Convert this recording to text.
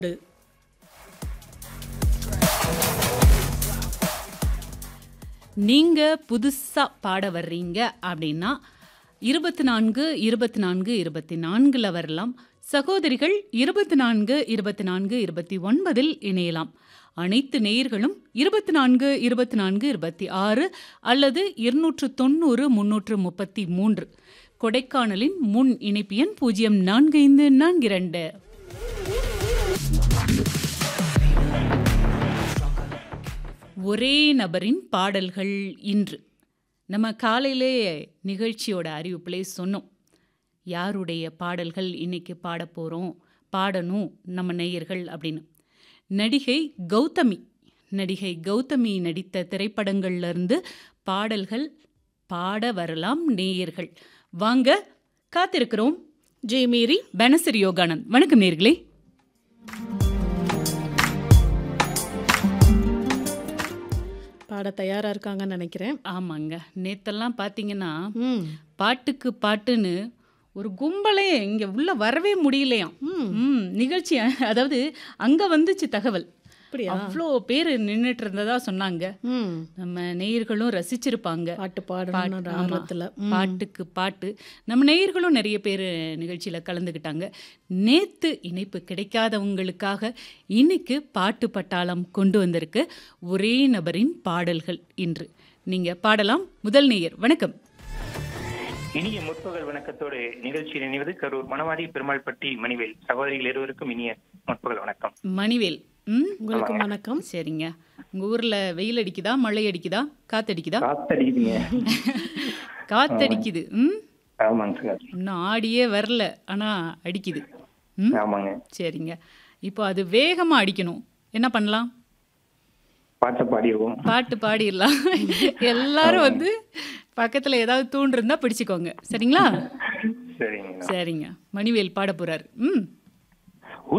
நீங்க புதுசா பாட வர்றீங்க அப்படின்னா இருபத்தி நான்கு இருபத்தி நான்கு இருபத்தி நான்குல வரலாம் சகோதரிகள் இருபத்தி நான்கு இருபத்தி நான்கு இருபத்தி ஒன்பதில் இணையலாம் அனைத்து நேயர்களும் இருபத்தி நான்கு இருபத்தி நான்கு இருபத்தி ஆறு அல்லது இருநூற்று தொண்ணூறு முன்னூற்று முப்பத்தி மூன்று கொடைக்கானலின் முன் இணைப்பு எண் பூஜ்ஜியம் நான்கு ஐந்து நான்கு இரண்டு ஒரே நபரின் பாடல்கள் இன்று நம்ம காலையிலே நிகழ்ச்சியோட அறிவிப்பிலே சொன்னோம் யாருடைய பாடல்கள் இன்னைக்கு பாட போகிறோம் பாடணும் நம்ம நேயர்கள் அப்படின்னு நடிகை கௌதமி நடிகை கௌதமி நடித்த திரைப்படங்கள்ல இருந்து பாடல்கள் பாட வரலாம் நேயர்கள் வாங்க காத்திருக்கிறோம் ஜெய்மேரி பனசரி யோகானந்த் வணக்கம் நேர்களே பாட தயாரா இருக்காங்கன்னு நினைக்கிறேன் ஆமாங்க நேத்தெல்லாம் பார்த்தீங்கன்னா ம் பாட்டுக்கு பாட்டுன்னு ஒரு கும்பலே இங்க உள்ள வரவே முடியலையாம் ம் நிகழ்ச்சி அதாவது அங்க வந்துச்சு தகவல் அப்படியா அவ்வளோ பேர் நின்றுட்டு இருந்ததா சொன்னாங்க ம் நம்ம நேயர்களும் ரசிச்சிருப்பாங்க பாட்டு பாட்டு- பாடணும்னு ஆமா. ஆர்வத்துல ம். பாட்டுக்கு பாட்டு நம்ம நேயர்களும் நிறைய பேர் நிகழ்ச்சியில் கலந்துக்கிட்டாங்க நேத்து இணைப்பு கிடைக்காதவங்களுக்காக இன்னைக்கு பாட்டு பட்டாளம் கொண்டு வந்திருக்கு ஒரே நபரின் பாடல்கள் இன்று நீங்க பாடலாம் முதல் நேயர் வணக்கம் இனிய முற்பகல் வணக்கத்தோடு நிகழ்ச்சி நினைவது கரூர் மணவாடி பெருமாள்பட்டி மணிவேல் சகோதரிகள் இருவருக்கும் இனிய முற்பகல் வணக்கம் மணிவேல் ம் உங்களுக்கு வணக்கம் சரிங்க உங்க ஊர்ல வெயில் அடிக்குதா மழை அடிக்குதா காத்தடிக்குதா காத்தடிக்குதுங்க காத்தடிக்குது ம் ஆமாங்க சார் இன்னும் ஆடியே வரல ஆனா அடிக்குது ம் ஆமாங்க சரிங்க இப்போ அது வேகமா அடிக்கணும் என்ன பண்ணலாம் பாட்டை பாடிடுவோம் பாட்டு பாடிடலாம் எல்லாரும் வந்து பக்கத்துல ஏதாவது தூண் இருந்தா பிடிச்சுக்கோங்க சரிங்களா சரிங்க சரிங்க மணிவேல் பாட போறாரு ம்